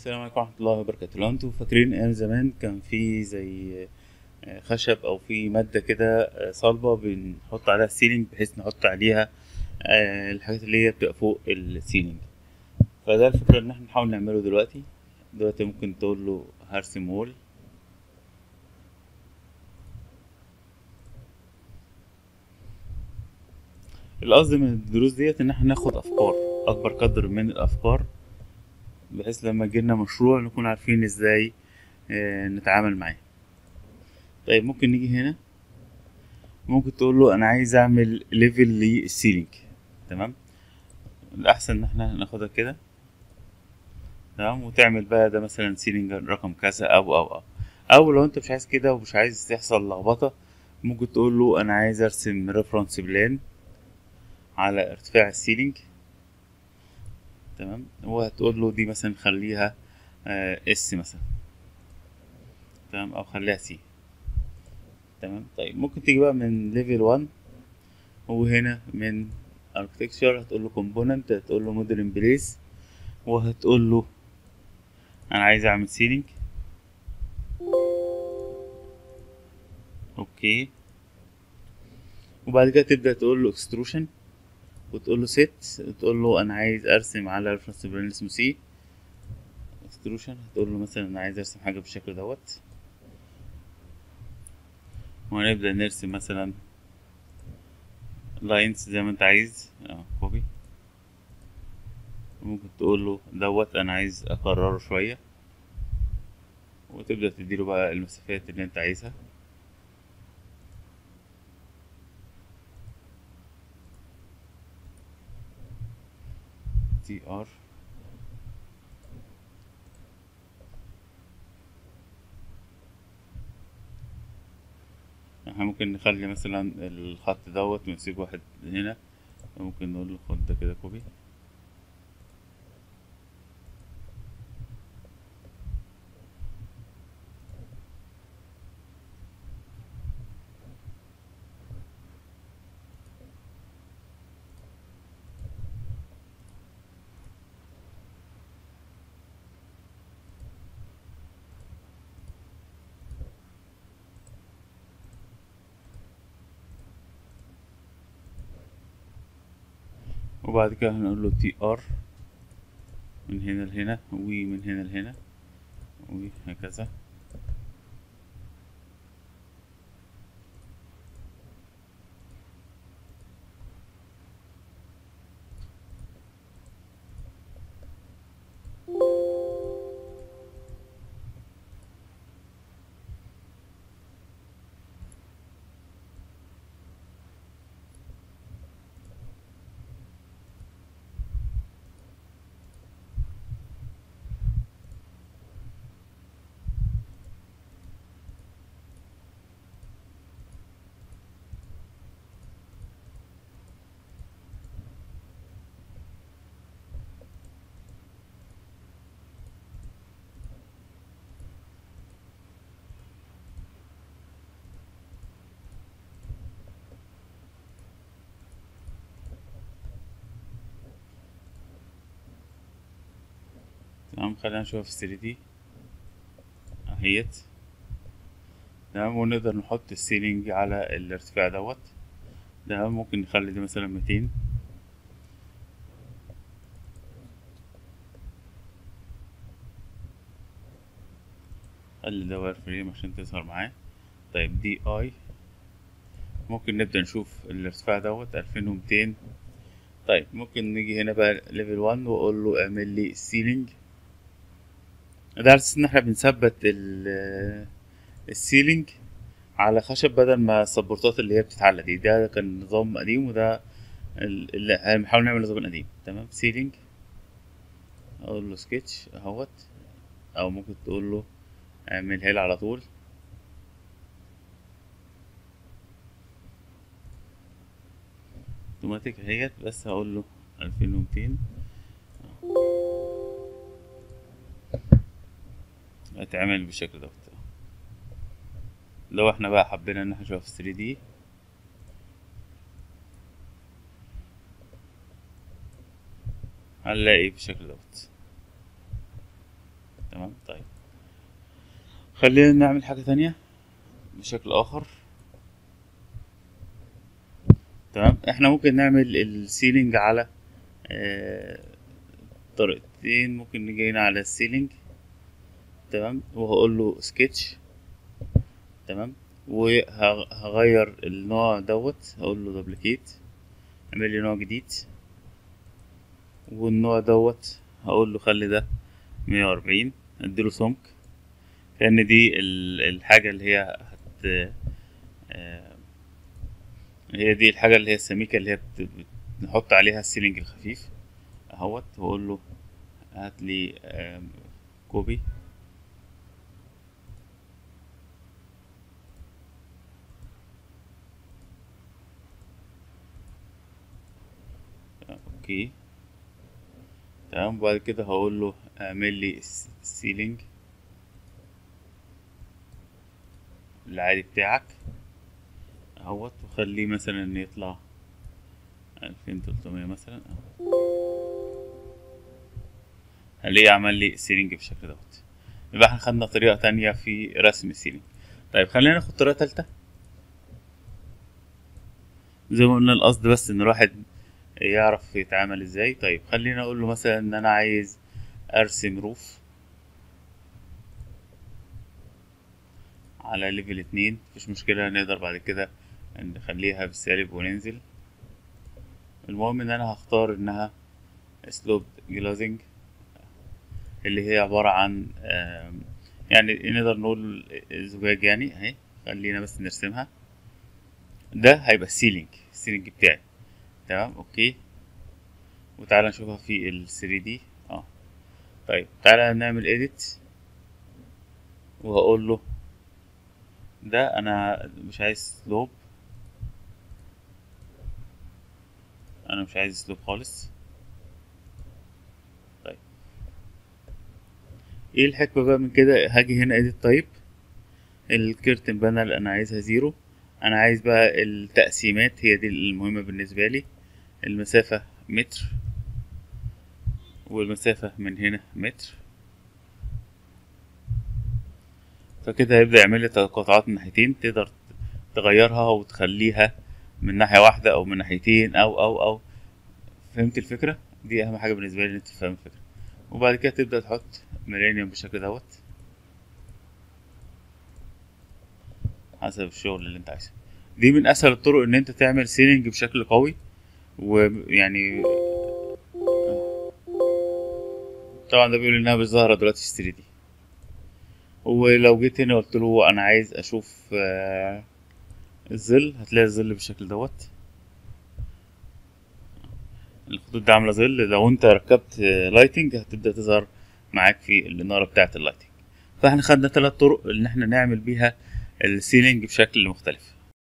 السلام عليكم ورحمة الله وبركاته لو انتوا فاكرين ايام زمان كان في زي آه، خشب او في مادة كده آه، صلبة بنحط عليها السيلينج بحيث نحط عليها آه، الحاجات اللي هي بتبقى فوق السيلينج فده الفكرة ان احنا نحاول نعمله دلوقتي دلوقتي ممكن تقول له هرسم وول القصد من الدروس ديت ان احنا ناخد افكار اكبر قدر من الافكار بحيث لما يجيلنا مشروع نكون عارفين ازاي آه، نتعامل معاه طيب ممكن نيجي هنا ممكن تقول له انا عايز اعمل ليفل للسيلينج تمام الاحسن ان احنا ناخدها كده تمام وتعمل بقى ده مثلا سيلينج رقم كذا او او او او لو انت مش عايز كده ومش عايز تحصل لخبطه ممكن تقول له انا عايز ارسم ريفرنس بلان على ارتفاع السيلينج تمام وهتقول له دي مثلا خليها اس مثلا تمام او خليها سي تمام طيب ممكن تيجي بقى من ليفل 1 وهنا من architecture هتقول له component هتقول له model in place وهتقول له انا عايز اعمل سيلينج اوكي وبعد كده تبدأ تقول له extrusion وتقول له set وتقول له انا عايز ارسم على reference plane اسمه سي extrusion هتقول له مثلا انا عايز ارسم حاجة بالشكل دوت وهنبدأ نرسم مثلا لاينز زي ما انت عايز اه كوبي ممكن تقول له دوت انا عايز اكرره شوية وتبدأ تديله بقى المسافات اللي انت عايزها تي ار احنا ممكن نخلي مثلا الخط دوت ونسيب واحد هنا ممكن نقول له خد ده كده كوبي وبعد كده هنقول له تي ار من هنا لهنا ومن هنا لهنا وهكذا تمام خلينا نشوف في 3 دي اهيت تمام ونقدر نحط السيلينج على الارتفاع دوت تمام ممكن نخلي دي مثلا 200 خلي ده واير فريم عشان تظهر معاه طيب دي اي ممكن نبدأ نشوف الارتفاع دوت 2200 طيب ممكن نيجي هنا بقى ليفل 1 واقول له اعمل لي السيلينج ده على اساس ان احنا بنثبت ال- السيلينج على خشب بدل ما السبورتات اللي هي بتتعلق دي ده كان نظام قديم وده ال- اللي هنحاول نعمل نظام قديم تمام سيلينج اقول له سكتش اهوت او ممكن تقول له اعملها لي على طول اوتوماتيك اهيت بس هقول له 2200 هتعمل بالشكل دوت لو احنا بقى حبينا ان احنا نشوف 3 دي هنلاقي بالشكل دوت تمام طيب خلينا نعمل حاجة تانية بشكل آخر تمام احنا ممكن نعمل السيلينج على آه، طريقتين ممكن نيجي هنا على السيلينج تمام وهقول له سكتش تمام وهغير النوع دوت هقول له دبليكيت اعمل لي نوع جديد والنوع دوت هقول له خلي ده مية وأربعين اديله سمك لأن دي ال- الحاجة اللي هي هت آه، هي دي الحاجة اللي هي السميكة اللي هي بت... بت- نحط عليها السيلينج الخفيف اهوت واقول له هات لي آم، كوبي اوكي تمام وبعد كده هقول له اعمل لي الس- السيلينج العادي بتاعك اهوت وخليه مثلا يطلع ألفين تلتمية مثلا أهو. هلاقيه عمل لي السيلينج بالشكل دوت يبقى احنا خدنا طريقة تانية في رسم السيلينج طيب خلينا ناخد طريقة تالتة زي ما قلنا القصد بس ان الواحد يعرف يتعامل ازاي طيب خلينا اقول له مثلا ان انا عايز ارسم روف على ليفل اتنين مفيش مشكلة نقدر بعد كده نخليها بالسالب وننزل المهم ان انا هختار انها سلوب جلازنج اللي هي عبارة عن آم، يعني نقدر نقول زجاج يعني اهي خلينا بس نرسمها ده هيبقى السيلينج السيلينج بتاعي تمام اوكي وتعالى نشوفها في ال 3 دي اه طيب تعالى نعمل edit وهقول له ده انا مش عايز سلوب انا مش عايز سلوب خالص طيب ايه الحكمة بقى من كده هاجي هنا edit type الكيرتن بانل انا عايزها زيرو انا عايز بقى التقسيمات هي دي المهمة بالنسبة لي المسافة متر والمسافة من هنا متر فكده هيبدأ يعمل لي قطعات من ناحيتين تقدر تغيرها وتخليها من ناحية واحدة أو من ناحيتين أو أو أو فهمت الفكرة؟ دي أهم حاجة بالنسبة لي إن أنت تفهم الفكرة وبعد كده تبدأ تحط ميلانيوم بالشكل دوت حسب الشغل اللي أنت عايزه دي من أسهل الطرق إن أنت تعمل سيلينج بشكل قوي ويعني طبعا ده بيقول إنها مش ظاهرة دلوقتي في 3 دي ولو جيت هنا قلت له انا عايز اشوف آه، الظل هتلاقي الظل بالشكل دوت الخطوط دي عامله ظل لو انت ركبت لايتنج هتبدا تظهر معاك في الاناره بتاعه اللايتنج فاحنا خدنا ثلاث طرق ان احنا نعمل بيها السيلينج بشكل مختلف